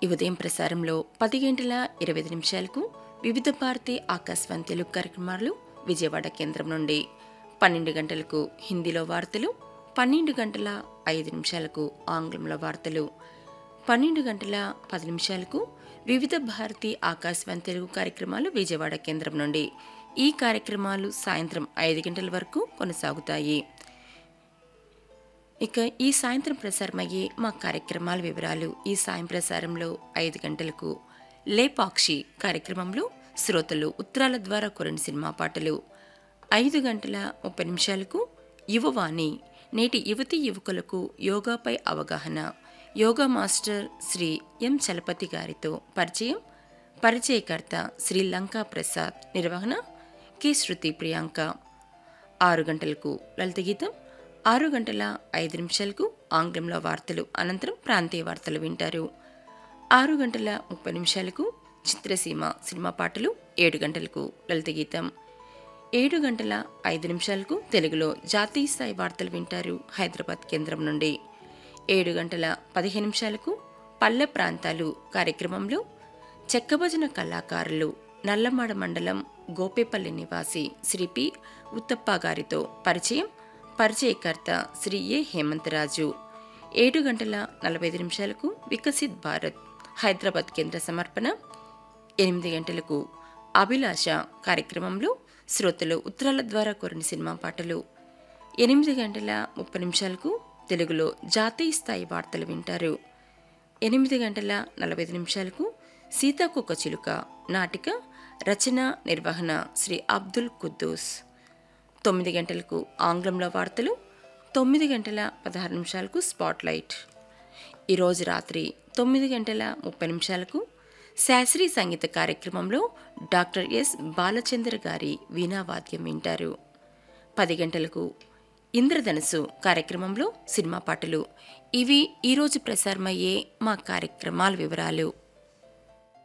ఈ ఉదయం ప్రసారంలో పది గంటల ఇరవై ఐదు నిమిషాలకు వివిధ భారతి ఆకాశవాణి తెలుగు కార్యక్రమాలు విజయవాడ కేంద్రం నుండి పన్నెండు గంటలకు హిందీలో వార్తలు పన్నెండు గంటల ఐదు నిమిషాలకు ఆంగ్లంలో వార్తలు పన్నెండు గంటల పది నిమిషాలకు వివిధ భారతి ఆకాశవాణి తెలుగు కార్యక్రమాలు విజయవాడ కేంద్రం నుండి ఈ కార్యక్రమాలు సాయంత్రం ఐదు గంటల వరకు కొనసాగుతాయి ఇక ఈ సాయంత్రం ప్రసారమయ్యే మా కార్యక్రమాల వివరాలు ఈ సాయం ప్రసారంలో ఐదు గంటలకు లేపాక్షి కార్యక్రమంలో శ్రోతలు ఉత్తరాల ద్వారా కొరని సినిమా పాటలు ఐదు గంటల ముప్పై నిమిషాలకు యువవాణి నేటి యువతి యువకులకు యోగాపై అవగాహన yoga master Shri M Chalapathi గారితో పరిచయం పరిచయకర్త శ్రీ లంకా ప్రసాద్ నిర్వహణ కె శృతి ప్రియాంక ఆరు గంటలకు లలిత గీతం ఆరు గంటల ఐదు నిమిషాలకు ఆంగ్లంలో వార్తలు అనంతరం ప్రాంతీయ వార్తలు వింటారు ఆరు గంటల ముప్పై నిమిషాలకు చిత్రసీమ సినిమా పాటలు ఏడు గంటలకు లలిత గీతం ఏడు గంటల ఐదు నిమిషాలకు తెలుగులో జాతీయ స్థాయి వార్తలు వింటారు హైదరాబాద్ కేంద్రం నుండి ఏడు గంటల పదిహేను నిమిషాలకు పల్లె ప్రాంతాలు కార్యక్రమంలో చెక్కభజన కళాకారులు నల్లమాడ మండలం గోపేపల్లి నివాసి శ్రీ పి ఉత్తప్ప గారితో పరిచయం పరిచయకర్త శ్రీ ఏ హేమంతరాజు ఏడు గంటల నలభై ఐదు నిమిషాలకు వికసిత్ భారత్ హైదరాబాద్ కేంద్ర సమర్పణ ఎనిమిది గంటలకు అభిలాష కార్యక్రమంలో శ్రోతలు ఉత్తరాల ద్వారా కోరిన సినిమా పాటలు ఎనిమిది గంటల ముప్పై నిమిషాలకు తెలుగులో జాతీయ స్థాయి వార్తలు వింటారు ఎనిమిది గంటల నలభై ఐదు నిమిషాలకు సీతాకుక్క చిలుక నాటిక రచన నిర్వహణ శ్రీ అబ్దుల్ కుద్దూస్ తొమ్మిది గంటలకు ఆంగ్లంలో వార్తలు తొమ్మిది గంటల పదహారు నిమిషాలకు స్పాట్లైట్ ఈరోజు రాత్రి తొమ్మిది గంటల ముప్పై నిమిషాలకు శాస్త్రీయ సంగీత కార్యక్రమంలో డాక్టర్ ఎస్ బాలచంద్ర గారి వీణావాద్యం వింటారు పది గంటలకు ఇంద్రధనుసు కార్యక్రమంలో సినిమా పాటలు ఇవి ఈరోజు ప్రసారమయ్యే మా కార్యక్రమాల వివరాలు